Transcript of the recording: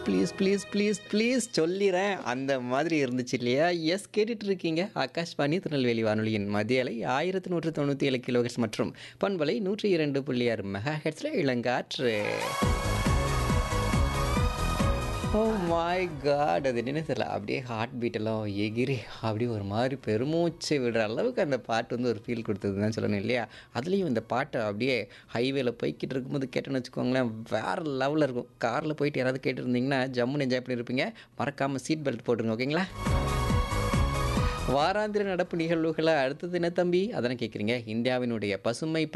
please please please please சொல்லிடுறேன் அந்த மாதிரி இருந்துச்சு இல்லையா எஸ் கேட்டுட்டு இருக்கீங்க ஆகாஷ்வாணி திருநெல்வேலி வானொலியின் மதிய அலை ஆயிரத்தி நூற்று தொண்ணூற்றி ஏழு கிலோஹெட்ஸ் மற்றும் பண்பலை நூற்றி இரண்டு புள்ளி ஆறு மெகா ஹெட்ஸில் இளங்காற்று ஓ மை காட் அது என்னன்னு தெரியல அப்படியே ஹார்ட் பீட் எல்லாம் எகிரி அப்படியே ஒரு மாதிரி பெருமூச்சு விடுற அளவுக்கு அந்த பாட்டு வந்து ஒரு ஃபீல் கொடுத்தது தான் சொல்லணும் இல்லையா அதுலேயும் இந்த பாட்டை அப்படியே ஹைவேல போய்கிட்டு இருக்கும்போது கேட்டோன்னு வச்சுக்கோங்களேன் வேறு லெவலில் இருக்கும் காரில் போயிட்டு யாராவது கேட்டிருந்தீங்கன்னா ஜம்முன்னு என்ஜாய் பண்ணியிருப்பீங்க மறக்காமல் சீட் பெல்ட் போட்டுருங்க ஓகேங்களா வாராந்திர நடப்பு நிகழ்வுகளை அடுத்தது என்ன தம்பி அதனை கேட்குறீங்க இந்தியாவினுடைய பசுமை